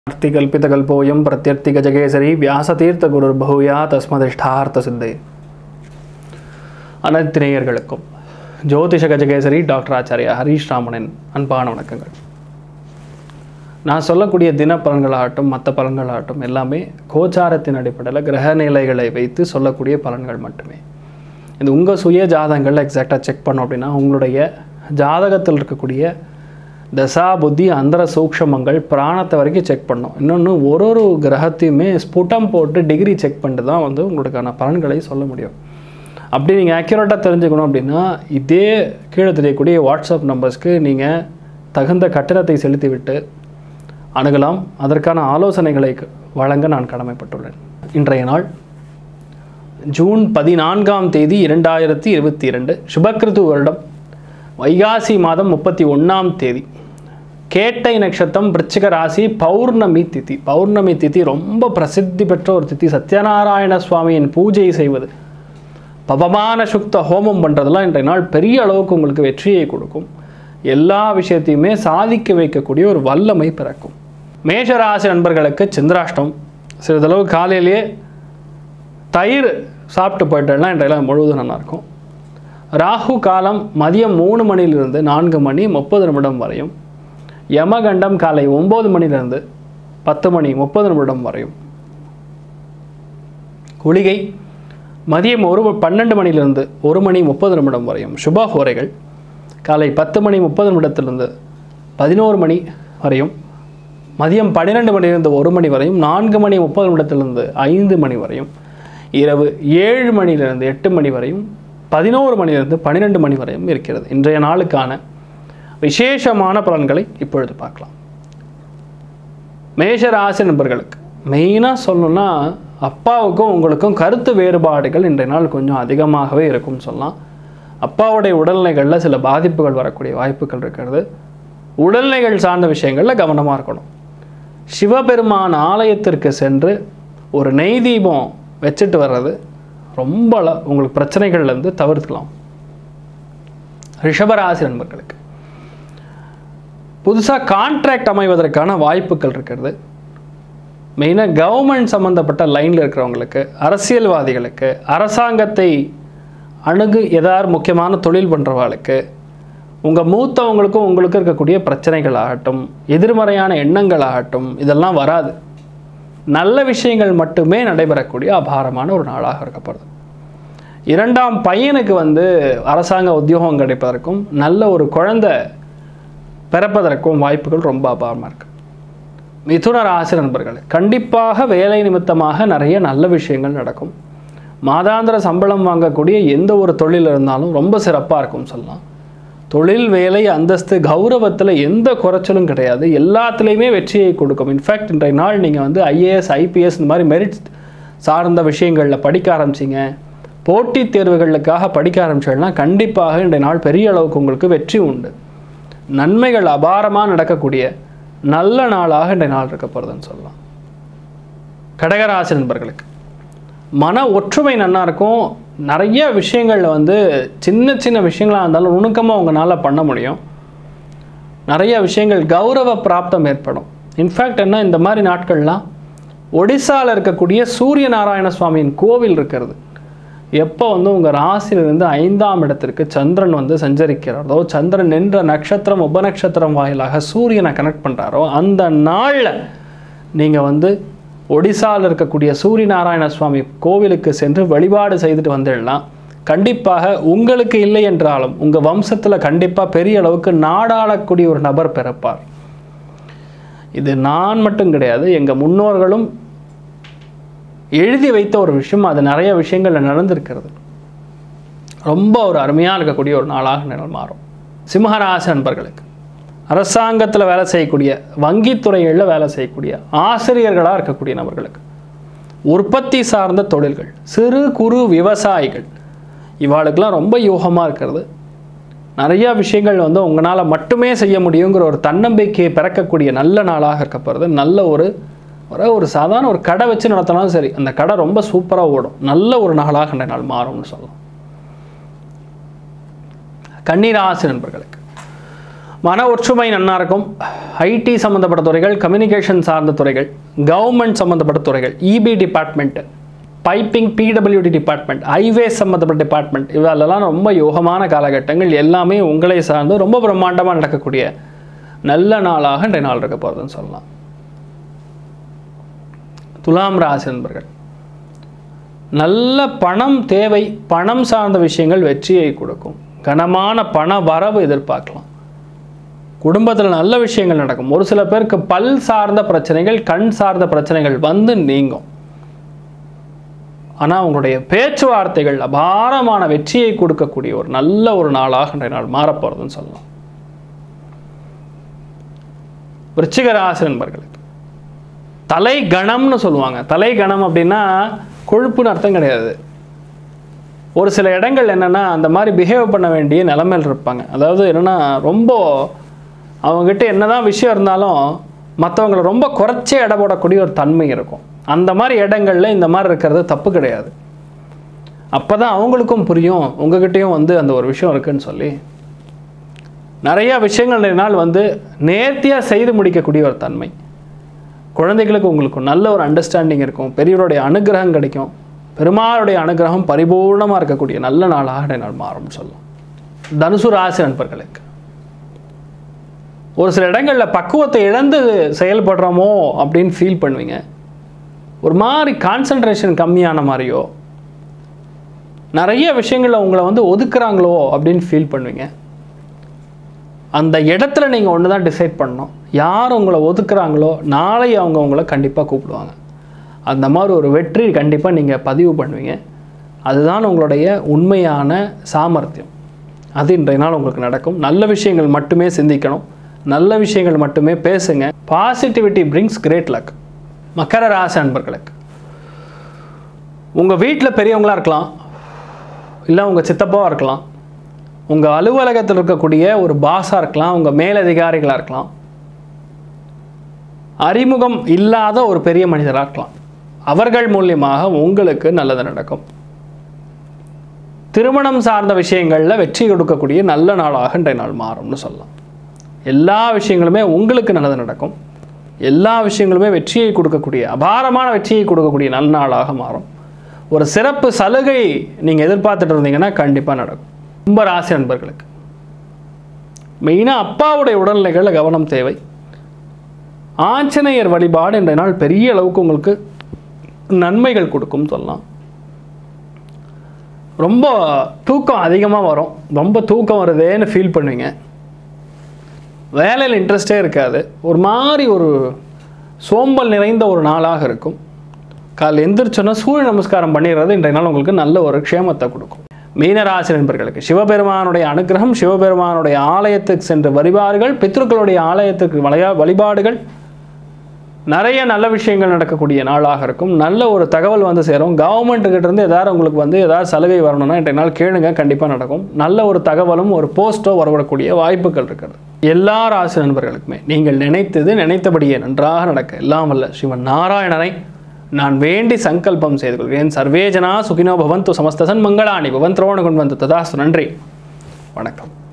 அர்த்திகல்பிதகல்போயம் பிரத்யர்த்திகஜகேசரி வியாசதீர்த்தகுருர்பூயா தஸ்மதிஷ்டார்த்த சித்தை அனைத்து நேயர்களுக்கும் ஜோதிஷ கஜகேசரி டாக்டர் ஆச்சாரியா ஹரீஷ் ராமனின் அன்பான வணக்கங்கள் நான் சொல்லக்கூடிய தின பலன்களாகட்டும் மற்ற பலன்களாகட்டும் எல்லாமே கோச்சாரத்தின் அடிப்படையில் கிரக நிலைகளை வைத்து சொல்லக்கூடிய பலன்கள் மட்டுமே இது உங்கள் சுய ஜாதகங்கள் எக்ஸாக்டாக செக் பண்ணோம் அப்படின்னா உங்களுடைய ஜாதகத்தில் இருக்கக்கூடிய தசா புத்தி அந்தர சூக்ஷமங்கள் பிராணத்தை வரைக்கும் செக் பண்ணோம் இன்னொன்று ஒரு ஒரு கிரகத்தையுமே ஸ்புட்டம் போட்டு டிகிரி செக் பண்ணிட்டு தான் வந்து உங்களுக்கான பலன்களை சொல்ல முடியும் அப்படி நீங்கள் ஆக்யூரேட்டாக தெரிஞ்சுக்கணும் அப்படின்னா இதே கீழே தெரியக்கூடிய வாட்ஸ்அப் நம்பர்ஸ்க்கு நீங்கள் தகுந்த கட்டணத்தை செலுத்திவிட்டு அணுகலாம் அதற்கான ஆலோசனைகளை வழங்க நான் கடமைப்பட்டுள்ளேன் இன்றைய நாள் ஜூன் பதினான்காம் தேதி இரண்டாயிரத்தி இருபத்தி இரண்டு சுபக்கிருது வருடம் வைகாசி மாதம் முப்பத்தி ஒன்றாம் தேதி கேட்டை நட்சத்திரம் விருச்சிக ராசி பௌர்ணமி திதி பௌர்ணமி திதி ரொம்ப பிரசித்தி பெற்ற ஒரு திதி சத்யநாராயண சுவாமியின் பூஜை செய்வது பவமான சுக்த ஹோமம் பண்ணுறதெல்லாம் இன்றைய நாள் பெரிய அளவுக்கு உங்களுக்கு வெற்றியை கொடுக்கும் எல்லா விஷயத்தையுமே சாதிக்க வைக்கக்கூடிய ஒரு வல்லமை பிறக்கும் மேஷராசி நண்பர்களுக்கு சந்திராஷ்டம் சிறிதளவு காலையிலேயே தயிர் சாப்பிட்டு போயிட்டேன்னா இன்றையெல்லாம் முழுவதும் நல்லாயிருக்கும் ராகு காலம் மதியம் மூணு மணிலிருந்து நான்கு மணி முப்பது நிமிடம் வரையும் யமகண்டம் காலை ஒம்பது மணிலிருந்து பத்து மணி முப்பது நிமிடம் வரையும் குளிகை மதியம் ஒரு பன்னெண்டு மணிலிருந்து ஒரு மணி முப்பது நிமிடம் வரையும் சுபஹோரைகள் காலை பத்து மணி முப்பது நிமிடத்திலிருந்து பதினோரு மணி வரையும் மதியம் பன்னிரெண்டு மணிலிருந்து ஒரு மணி வரையும் நான்கு மணி முப்பது நிமிடத்திலிருந்து ஐந்து மணி வரையும் இரவு ஏழு மணிலிருந்து எட்டு மணி வரையும் பதினோரு மணிலிருந்து பன்னிரெண்டு மணி வரையும் இருக்கிறது இன்றைய நாளுக்கான விசேஷமான பலன்களை இப்பொழுது பார்க்கலாம் மேஷ ராசி நண்பர்களுக்கு மெயினாக சொல்லணும்னா அப்பாவுக்கும் உங்களுக்கும் கருத்து வேறுபாடுகள் இன்றைய நாள் கொஞ்சம் அதிகமாகவே இருக்கும்னு சொல்லலாம் அப்பாவுடைய உடல்நிலைகளில் சில பாதிப்புகள் வரக்கூடிய வாய்ப்புகள் இருக்கிறது உடல்நிலைகள் சார்ந்த விஷயங்களில் கவனமாக இருக்கணும் சிவபெருமான் ஆலயத்திற்கு சென்று ஒரு நெய் தீபம் வச்சுட்டு வர்றது ரொம்ப அள- உங்களுக்கு பிரச்சனைகள்லேருந்து தவிர்க்கலாம் ரிஷபராசி நண்பர்களுக்கு புதுசாக கான்ட்ராக்ட் அமைவதற்கான வாய்ப்புகள் இருக்கிறது மெயினாக கவர்மெண்ட் சம்மந்தப்பட்ட லைனில் இருக்கிறவங்களுக்கு அரசியல்வாதிகளுக்கு அரசாங்கத்தை அணுகு ஏதாவது முக்கியமான தொழில் பண்ணுறவாளுக்கு உங்கள் மூத்தவங்களுக்கும் உங்களுக்கு இருக்கக்கூடிய பிரச்சனைகள் ஆகட்டும் எதிர்மறையான எண்ணங்கள் ஆகட்டும் இதெல்லாம் வராது நல்ல விஷயங்கள் மட்டுமே நடைபெறக்கூடிய அபாரமான ஒரு நாளாக இருக்கப்படுது இரண்டாம் பையனுக்கு வந்து அரசாங்க உத்தியோகம் கிடைப்பதற்கும் நல்ல ஒரு குழந்தை பிறப்பதற்கும் வாய்ப்புகள் ரொம்ப அபாரமாக இருக்கு மிதுன ராசி நண்பர்கள் கண்டிப்பாக வேலை நிமித்தமாக நிறைய நல்ல விஷயங்கள் நடக்கும் மாதாந்திர சம்பளம் வாங்கக்கூடிய எந்த ஒரு தொழில் இருந்தாலும் ரொம்ப சிறப்பாக இருக்கும் சொல்லலாம் தொழில் வேலை அந்தஸ்து கௌரவத்தில் எந்த குறைச்சலும் கிடையாது எல்லாத்துலேயுமே வெற்றியை கொடுக்கும் இன்ஃபேக்ட் இன்றைய நாள் நீங்கள் வந்து ஐஏஎஸ் ஐபிஎஸ் இந்த மாதிரி மெரிட் சார்ந்த விஷயங்களில் படிக்க ஆரம்பிச்சிங்க போட்டித் தேர்வுகளுக்காக படிக்க ஆரம்பிச்சோம்னா கண்டிப்பாக இன்றைய நாள் பெரிய அளவுக்கு உங்களுக்கு வெற்றி உண்டு நன்மைகள் அபாரமாக நடக்கக்கூடிய நல்ல நாளாக இன்றைய நாள் இருக்க போகிறதுன்னு சொல்லலாம் கடகராசி நண்பர்களுக்கு மன ஒற்றுமை நன்னா இருக்கும் நிறைய விஷயங்களில் வந்து சின்ன சின்ன விஷயங்களாக இருந்தாலும் நுணுக்கமாக உங்களால் பண்ண முடியும் நிறைய விஷயங்கள் கௌரவ பிராப்தம் ஏற்படும் இன்ஃபேக்ட் என்ன இந்த மாதிரி நாட்கள்லாம் ஒடிசாவில் இருக்கக்கூடிய சூரிய நாராயண சுவாமியின் கோவில் இருக்கிறது எப்போ வந்து உங்கள் ராசியிலிருந்து ஐந்தாம் இடத்திற்கு சந்திரன் வந்து சஞ்சரிக்கிறதோ சந்திரன் நின்ற நட்சத்திரம் உபநட்சத்திரம் வாயிலாக சூரியனை கனெக்ட் பண்ணுறாரோ அந்த நாளில் நீங்கள் வந்து ஒடிசாவில் இருக்கக்கூடிய சூரிய நாராயண சுவாமி கோவிலுக்கு சென்று வழிபாடு செய்துட்டு வந்துடலாம் கண்டிப்பாக உங்களுக்கு இல்லை என்றாலும் உங்கள் வம்சத்தில் கண்டிப்பாக பெரிய அளவுக்கு நாடாளக்கூடிய ஒரு நபர் பிறப்பார் இது நான் மட்டும் கிடையாது எங்கள் முன்னோர்களும் எழுதி வைத்த ஒரு விஷயம் அது நிறைய விஷயங்கள்ல நடந்திருக்கிறது ரொம்ப ஒரு அருமையாக இருக்கக்கூடிய ஒரு நாளாக நிழல் மாறும் சிம்மராசி நண்பர்களுக்கு அரசாங்கத்தில் வேலை செய்யக்கூடிய வங்கித்துறைகளில் வேலை செய்யக்கூடிய ஆசிரியர்களாக இருக்கக்கூடிய நபர்களுக்கு உற்பத்தி சார்ந்த தொழில்கள் சிறு குறு விவசாயிகள் இவாளுக்கெல்லாம் ரொம்ப யோகமாக இருக்கிறது நிறைய விஷயங்கள் வந்து உங்களால் மட்டுமே செய்ய முடியுங்கிற ஒரு தன்னம்பிக்கையை பிறக்கக்கூடிய நல்ல நாளாக இருக்கப்படுறது நல்ல ஒரு ஒரு ஒரு சாதாரண ஒரு கடை வச்சு நடத்தினாலும் சரி அந்த கடை ரொம்ப சூப்பராக ஓடும் நல்ல ஒரு நாளாக இந்த நாள் மாறும்னு சொல்லலாம் கன்னிராசி நண்பர்களுக்கு மன ஒற்றுமை நன்னா இருக்கும் ஐடி சம்மந்தப்பட்ட துறைகள் கம்யூனிகேஷன் சார்ந்த துறைகள் கவர்மெண்ட் சம்மந்தப்பட்ட துறைகள் EB department piping PWD department highways சம்மந்தப்பட்ட டிபார்ட்மெண்ட் இவெல்லாம் ரொம்ப யோகமான காலகட்டங்கள் எல்லாமே உங்களை சார்ந்து ரொம்ப பிரம்மாண்டமாக நடக்கக்கூடிய நல்ல நாளாக இன்றைய நாள் இருக்க போகிறதுன்னு சொல்லலாம் துலாம் ராசி நண்பர்கள் நல்ல பணம் தேவை பணம் சார்ந்த விஷயங்கள் வெற்றியை கொடுக்கும் கனமான பண வரவு எதிர்பார்க்கலாம் குடும்பத்தில் நல்ல விஷயங்கள் நடக்கும் ஒரு சில பேருக்கு பல் சார்ந்த பிரச்சனைகள் கண் சார்ந்த பிரச்சனைகள் வந்து நீங்கும் ஆனால் உங்களுடைய பேச்சுவார்த்தைகள் அபாரமான வெற்றியை கொடுக்கக்கூடிய ஒரு நல்ல ஒரு நாளாக இன்றைய நாள் மாறப்போகிறதுன்னு சொல்லலாம் விருச்சிக ராசி நண்பர்களுக்கு தலை கணம்னு சொல்லுவாங்க தலை கணம் அப்படின்னா கொழுப்புன்னு அர்த்தம் கிடையாது ஒரு சில இடங்கள் என்னென்னா அந்த மாதிரி பிஹேவ் பண்ண வேண்டிய நிலைமையில் இருப்பாங்க அதாவது என்னென்னா ரொம்ப அவங்ககிட்ட என்னதான் விஷயம் இருந்தாலும் மற்றவங்களை ரொம்ப குறைச்சே எடை போடக்கூடிய ஒரு தன்மை இருக்கும் அந்த மாதிரி இடங்கள்ல இந்த மாதிரி இருக்கிறது தப்பு கிடையாது அப்போ தான் அவங்களுக்கும் புரியும் உங்ககிட்டயும் வந்து அந்த ஒரு விஷயம் இருக்குன்னு சொல்லி நிறையா விஷயங்கள் நிறைய நாள் வந்து நேர்த்தியாக செய்து முடிக்கக்கூடிய ஒரு தன்மை குழந்தைகளுக்கு உங்களுக்கு நல்ல ஒரு அண்டர்ஸ்டாண்டிங் இருக்கும் பெரியவருடைய அனுகிரகம் கிடைக்கும் பெருமாளுடைய அனுகிரகம் பரிபூர்ணமாக இருக்கக்கூடிய நல்ல நாளாக இன்றைய நாள் மாறும் சொல்லலாம் தனுசு ராசி நண்பர்களுக்கு ஒரு சில இடங்களில் பக்குவத்தை இழந்து செயல்படுறோமோ அப்படின்னு ஃபீல் பண்ணுவீங்க ஒரு மாதிரி கான்சன்ட்ரேஷன் கம்மியான மாதிரியோ நிறைய விஷயங்களில் உங்களை வந்து ஒதுக்குறாங்களோ அப்படின்னு ஃபீல் பண்ணுவீங்க அந்த இடத்துல நீங்கள் ஒன்று தான் டிசைட் பண்ணணும் யார் உங்களை ஒதுக்குறாங்களோ நாளை அவங்க உங்களை கண்டிப்பாக கூப்பிடுவாங்க அந்த மாதிரி ஒரு வெற்றி கண்டிப்பாக நீங்கள் பதிவு பண்ணுவீங்க அதுதான் உங்களுடைய உண்மையான சாமர்த்தியம் அது இன்றைய நாள் உங்களுக்கு நடக்கும் நல்ல விஷயங்கள் மட்டுமே சிந்திக்கணும் நல்ல விஷயங்கள் மட்டுமே பேசுங்க பாசிட்டிவிட்டி பிரிங்ஸ் கிரேட் லக் மக்கர ராசி அன்பர்களுக்கு உங்கள் வீட்டில் பெரியவங்களா இருக்கலாம் இல்லை உங்கள் சித்தப்பாவாக இருக்கலாம் உங்கள் அலுவலகத்தில் இருக்கக்கூடிய ஒரு பாஸாக இருக்கலாம் உங்கள் மேலதிகாரிகளாக இருக்கலாம் அறிமுகம் இல்லாத ஒரு பெரிய மனிதராக இருக்கலாம் அவர்கள் மூலியமாக உங்களுக்கு நல்லது நடக்கும் திருமணம் சார்ந்த விஷயங்களில் வெற்றி கொடுக்கக்கூடிய நல்ல நாளாக இன்றைய நாள் மாறும்னு சொல்லலாம் எல்லா விஷயங்களுமே உங்களுக்கு நல்லது நடக்கும் எல்லா விஷயங்களுமே வெற்றியை கொடுக்கக்கூடிய அபாரமான வெற்றியை கொடுக்கக்கூடிய நன்னாளாக மாறும் ஒரு சிறப்பு சலுகை நீங்கள் எதிர்பார்த்துட்டு இருந்தீங்கன்னா கண்டிப்பாக நடக்கும் கும்ப ராசி நண்பர்களுக்கு மெயினாக அப்பாவுடைய உடல்நிலைகளில் கவனம் தேவை ஆஞ்சநேயர் வழிபாடு இன்றைய நாள் பெரிய அளவுக்கு உங்களுக்கு நன்மைகள் கொடுக்கும் சொல்லலாம் ரொம்ப தூக்கம் அதிகமாக வரும் ரொம்ப தூக்கம் வருதேன்னு ஃபீல் பண்ணுவீங்க வேலையில் இன்ட்ரெஸ்டே இருக்காது ஒரு மாதிரி ஒரு சோம்பல் நிறைந்த ஒரு நாளாக இருக்கும் காலை எந்திரிச்சோன்னா சூரிய நமஸ்காரம் பண்ணிடுறது இன்றைய நாள் உங்களுக்கு நல்ல ஒரு க்ஷேமத்தை கொடுக்கும் மீனராசி நண்பர்களுக்கு சிவபெருமானுடைய அனுகிரகம் சிவபெருமானுடைய ஆலயத்துக்கு சென்ற வழிபாடுகள் பித்ருக்களுடைய ஆலயத்துக்கு வளையா வழிபாடுகள் நிறைய நல்ல விஷயங்கள் நடக்கக்கூடிய நாளாக இருக்கும் நல்ல ஒரு தகவல் வந்து சேரும் கவர்மெண்ட்டுக்கிட்ட இருந்து ஏதாவது உங்களுக்கு வந்து ஏதாவது சலுகை வரணும்னா இன்றைய நாள் கேளுங்க கண்டிப்பாக நடக்கும் நல்ல ஒரு தகவலும் ஒரு போஸ்ட்டோ வரவிடக்கூடிய வாய்ப்புகள் இருக்கிறது எல்லா ராசி நண்பர்களுக்குமே நீங்கள் நினைத்தது நினைத்தபடியே நன்றாக நடக்க எல்லாம் வல்ல சிவன் நாராயணனை நான் வேண்டி சங்கல்பம் செய்து கொள்கிறேன் சர்வேஜனா சுகினோ பவந்து சமஸ்தசன் மங்களாணி பவன் திரோண கொண்டு வந்து ததாஸ்து நன்றி வணக்கம்